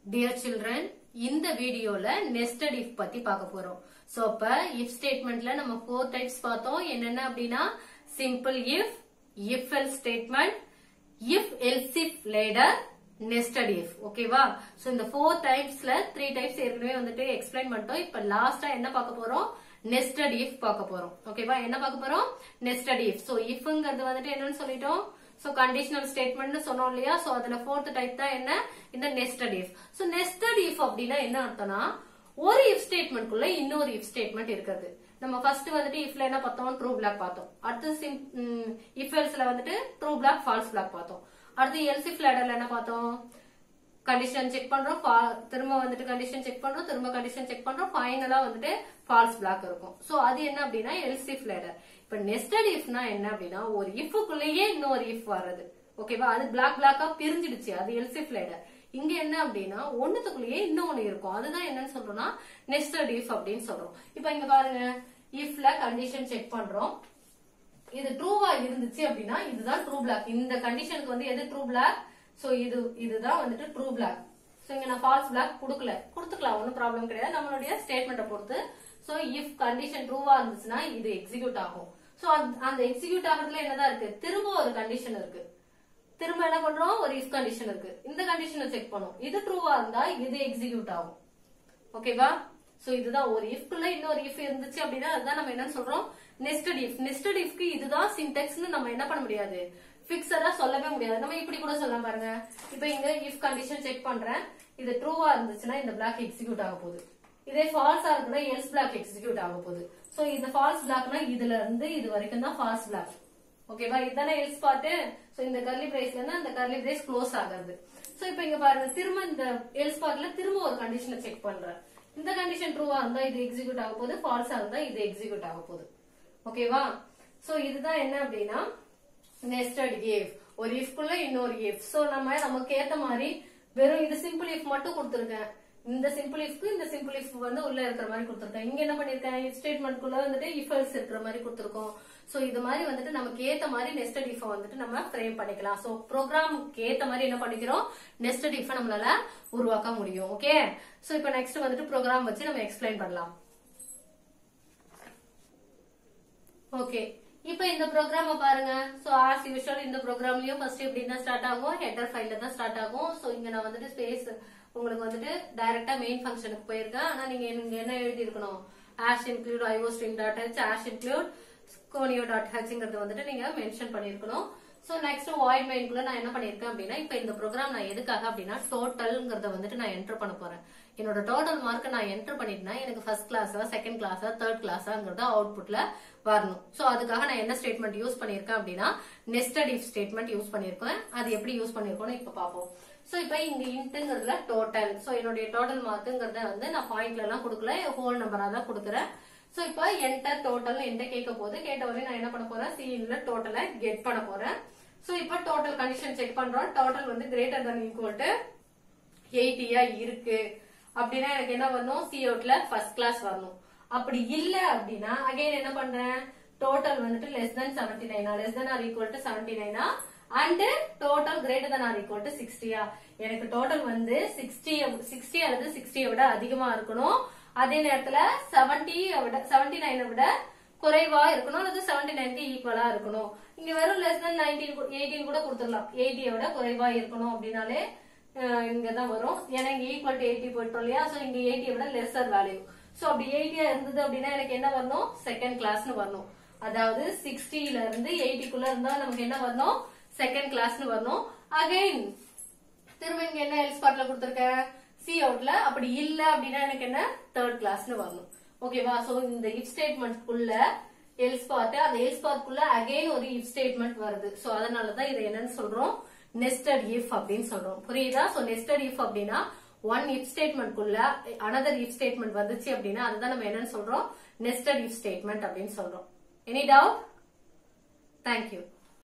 dear children இந்த வீடியோல nested if பத்தி பார்க்க போறோம் சோ அப்ப இஃப் ஸ்டேட்மெண்ட்ல நம்ம ஃபோர் டைப்ஸ் பார்த்தோம் என்னென்ன அப்படின்னா simple if if else statement if else if ladder nested if ஓகேவா சோ இந்த ஃபோர் டைப்ஸ்ல த்ரீ டைப்ஸ் ஏற்கனவே வந்துட்டு எக்ஸ்பிளைன் பண்ணிட்டோம் இப்ப லாஸ்டா என்ன பார்க்க போறோம் நெஸ்டட் இஃப் பார்க்க போறோம் ஓகேவா என்ன பார்க்க போறோம் நெஸ்டட் இஃப் சோ இஃப்ங்கிறது வந்துட்டு என்னன்னு சொல்லிட்டோம் சோ கண்டிஷனல் ஸ்டேட்மெண்ட் சொன்னோம் இல்லையா சோ அதுல ஃபோர்த் டைப் தான் என்ன இந்த nested if so nested if அப்படின்னா என்ன அர்த்தம்னா ஒரு இஃப் ஸ்டேட்மெண்ட்குள்ள இன்னொரு இஃப் ஸ்டேட்மெண்ட் இருக்குது நம்ம ஃபர்ஸ்ட் வந்துட்டு இஃப்ல என்ன பார்த்தோம் ட்ரூ பிளாக் பார்த்தோம் அடுத்து இஃப் எல்ஸ்ல வந்துட்டு ட்ரூ பிளாக் ஃபால்ஸ் பிளாக் பார்த்தோம் அடுத்து எல்ஸ் இஃப் லேடர்ல என்ன பார்த்தோம் கண்டிஷன் செக் பண்றோம் fa- திரும்ப வந்துட்டு கண்டிஷன் செக் பண்றோம் திரும்ப கண்டிஷன் செக் பண்றோம் ஃபைனலா வந்துட்டு ஃபால்ஸ் பிளாக் இருக்கும் சோ அது என்ன அப்படின்னா எல்ஸ் இஃப் லேடர் இப்ப நெஸ்டட் இஃப்னா என்ன அப்படின்னா ஒரு இஃப்க்குள்ளேயே இன்னொரு இஃப் வர்றது ஓகேவா அது பிளாக் பிளாக்கா பிரிஞ்சிடுச்சு அது எல்ஸ் இஃப் லேடர் இங்க என்ன அப்படின்னா ஒண்ணுத்துக்குள்ளேயே இன்னொன்னு இருக்கும் அதுதான் என்னன்னு சொல்றோம்னா நெஸ்டட் இஃப் அப்படின்னு சொல்றோம் இப்ப இங்க பாருங்க இஃப்ல கண்டிஷன் செக் பண்றோம் இது ட்ரூவா இருந்துச்சு அப்படின்னா இதுதான் ட்ரூ பிளாக் இந்த கண்டிஷனுக்கு வந்து எது ட்ரூ பிளாக் சோ இது இதுதான் வந்துட்டு ட்ரூ பிளாக் சோ இங்க நான் ஃபால்ஸ் பிளாக் கொடுக்கல கொடுத்துக்கலாம் ஒன்னும் ப்ராப்ளம் கிடையாது நம்மளுடைய ஸ்டேட்மெண்ட்டை பொறுத்து சோ இஃப் கண்டிஷன் ட்ரூவா இருந்துச்சுன்னா இது எக்ஸிக்யூட் ஆகும் சோ அந்த எக்ஸிக்யூட் ஆகிறதுல என்னதான் இருக்கு திரும்ப ஒரு கண்டிஷன் இருக்கு திரும்ப என்ன பண்றோம் ஒரு இஃப் கண்டிஷன் இருக்கு இந்த கண்டிஷனை செக் பண்ணும் இது ட்ரூவா இருந்தா இது எக்ஸிக்யூட் ஆகும் ஓகேவா சோ இதுதான் ஒரு இஃப்குள்ள இன்னொரு இஃப் இருந்துச்சு அப்படின்னா அதுதான் நம்ம என்ன சொல்றோம் நெஸ்டட் இஃப் நெஸ்டட் இஃப்க்கு இதுதான் சின்டெக்ஸ்னு நம்ம என்ன பண்ண முடியாது பிக்சரா சொல்லவே முடியாது நம்ம இப்படி கூட சொல்லலாம் பாருங்க இப்போ இங்க இஃப் கண்டிஷன் செக் பண்றேன் இது ட்ரூவா இருந்துச்சுன்னா இந்த பிளாக் எக்ஸிக்யூட் ஆக போகுது இதே ஃபால்ஸா இருக்குன்னா எல்ஸ் பிளாக் எக்ஸிக்யூட் ஆக போகுது சோ இந்த ஃபால்ஸ் பிளாக்னா இதுல இருந்து இது வரைக்கும் தான் ஃபால்ஸ் பிளாக் ஓகேவா இதுதானே எல்ஸ் பார்ட்டு சோ இந்த கர்லி பிரைஸ்ல இருந்து அந்த கர்லி பிரைஸ் க்ளோஸ் ஆகுறது சோ இப்போ இங்க பாருங்க திரும்ப இந்த எல்ஸ் பார்ட்ல திரும்ப ஒரு கண்டிஷனை செக் பண்றேன் இந்த கண்டிஷன் ட்ரூவா இருந்தா இது எக்ஸிக்யூட் ஆக போகுது ஃபால்ஸா இருந்தா இது எக்ஸிக்யூட் ஆக போகுது ஓகேவா சோ இதுதான் என்ன அப்படின்னா நெஸ்டட் இஃப் ஒரு இஃப்குள்ள இன்னொரு இஃப் சோ நம்ம நமக்கு ஏத்த மாதிரி வெறும் இது சிம்பிள் இஃப் மட்டும் கொடுத்துருக்கேன் இந்த சிம்பிள் இஃப்க்கு இந்த சிம்பிள் இஃப் வந்து உள்ள இருக்கிற மாதிரி கொடுத்துருக்கேன் இங்க என்ன பண்ணிருக்கேன் இஃப் ஸ்டேட்மெண்ட்குள்ள வந்துட்டு இஃப் எல்ஸ் இருக்கிற மாதிரி கொடுத்துருக்கோம் சோ இது மாதிரி வந்துட்டு நமக்கு ஏத்த மாதிரி நெஸ்டட் இஃப் வந்துட்டு நம்ம ஃப்ரேம் பண்ணிக்கலாம் சோ ப்ரோக்ராமுக்கு ஏத்த மாதிரி என்ன பண்ணிக்கிறோம் நெஸ்டட் இஃப் நம்மளால உருவாக்க முடியும் ஓகே சோ இப்போ நெக்ஸ்ட் வந்துட்டு ப்ரோக்ராம் வச்சு நம்ம எக்ஸ்பிளைன் பண்ணலாம் ஓகே இப்போ இந்த ப்ரோக்ராம பாருங்க சோ ஆஸ் யூஷுவல் இந்த ப்ரோக்ராம்லயும் ஃபர்ஸ்ட் எப்படி தான் ஸ்டார்ட் ஆகும் ஹெட்டர் ஃபைல்ல தான் ஸ்டார்ட் ஆகும் சோ இங்க நான் வந்துட்டு ஸ்பேஸ் உங்களுக்கு வந்துட்டு டைரக்டா மெயின் ஃபங்க்ஷனுக்கு போயிருக்கேன் ஆனா நீங்க இங்க என்ன எழுதி இருக்கணும் hash include I O string dot H hash include conio dot ஹெச்ங்கிறது வந்துட்டு நீங்க மென்ஷன் பண்ணிருக்கணும் சோ நெக்ஸ்ட் வாய்ட் மெயின்குள்ள நான் என்ன பண்ணிருக்கேன் அப்படின்னா இப்ப இந்த ப்ரோக்ராம் நான் எதுக்காக அப்படின்னா டோட்டல்ங்கிறத வந்துட்டு நான் என்டர் பண்ண போறேன் என்னோட டோட்டல் மார்க் நான் என்டர் பண்ணிட்டேன்னா எனக்கு ஃபர்ஸ்ட் கிளாஸா செகண்ட் கிளாஸா தேர்ட் கிளாஸாங்கிறத அவுட்புட்ல வரணும் சோ அதுக்காக நான் என்ன ஸ்டேட்மெண்ட் யூஸ் பண்ணிருக்கேன் அப்படின்னா நெஸ்டட் இஃப் ஸ்டேட்மெண்ட் யூஸ் பண்ணிருக்கேன் அது எப்படி யூஸ் பண்ணிருக்கோம்னு இப்ப பாப்போம் சோ இப்ப இங்க இன்ட்டுங்கிறதுல டோட்டல் சோ என்னுடைய டோட்டல் மார்க்குங்கிறத வந்து நான் பாயிண்ட்ல எல்லாம் கொடுக்கல ஹோல் நம்பரா தான் கொடுக்குறேன் சோ இப்ப என்டர் டோட்டல் என்கிட்ட கேட்க போது கேட்ட உடனே நான் என்ன பண்ண போறேன் சிஇன்ல டோட்டலை கெட் பண்ண போறேன் சோ இப்ப டோட்டல் கண்டிஷன் செக் பண்றோம் டோட்டல் வந்து கிரேட்டர் than ஈக்குவல் டு எயிட்டியா இருக்கு அப்படின்னா எனக்கு என்ன வரணும் சி அவுட்ல ஃபர்ஸ்ட் கிளாஸ் வரணும் அப்படி இல்ல அப்படின்னா அகைன் என்ன பண்றேன் டோட்டல் வந்துட்டு லெஸ் தென் செவன்டி நைனா less than or equal to seventy நைனா and total greater than or equal to சிக்ஸ்டியா எனக்கு டோட்டல் வந்து சிக்ஸ்டி சிக்ஸ்டி அல்லது சிக்ஸ்டியை விட அதிகமா இருக்கணும் அதே நேரத்துல செவன்டி விட செவன்டி நைனை விட குறைவா இருக்கணும் அல்லது செவன்டி நைனுக்கு ஈக்குவலா இருக்கணும் இங்க வெறும் லெஸ் தென் நைன்டீன் எயிட்டீன் கூட கொடுத்துடலாம் எயிட்டியை விட குறைவா இருக்கணும் அப்படின்னாலே அஹ், இங்கதான் வரும் ஏன்னா இங்க ஈக்குவல் டு எயிட்டி போயிட்டோம் இல்லையா சோ இங்க எயிட்டியை விட லெஸ்ஸர் வேல்யூ சோ அப்படி எயிட்டியா இருந்தது அப்படின்னா எனக்கு என்ன வரணும் செகண்ட் கிளாஸ்னு வரணும் அதாவது சிக்ஸ்டில இருந்து எயிட்டிக்குள்ள இருந்தா நமக்கு என்ன வரணும் செகண்ட் கிளாஸ்னு வரணும் அகைன் திரும்ப இங்க என்ன எல் ஸ்பாட்ல கொடுத்துருக்கேன் சி அவுட்ல அப்படி இல்ல அப்படின்னா எனக்கு என்ன தேர்ட் கிளாஸ்னு வரணும் ஓகேவா சோ இந்த இஃப் ஸ்டேட்மெண்ட்குள்ள எல் ஸ்பாட் அந்த எல் ஸ்பாட்குள்ள அகைன் ஒரு இஃப் ஸ்டேட்மெண்ட் வருது சோ அதனாலதான் இதை என்னன்னு சொல்றோம் நெஸ்டட் இஃப் அப்படின்னு சொல்றோம் புரியுதா சோ நெஸ்டட் இஃப் அப்படின்னா ஒன் இஃப் ஸ்டேட்மெண்ட்குள்ள அனதர் இஃப் ஸ்டேட்மெண்ட் வந்துச்சு அப்படின்னா அதுதான் நம்ம என்னன்னு சொல்றோம் நெஸ்டட் இஃப் ஸ்டேட்மெண்ட் அப்படின்னு சொல்றோம் எனி டவுட் தேங்க்யூ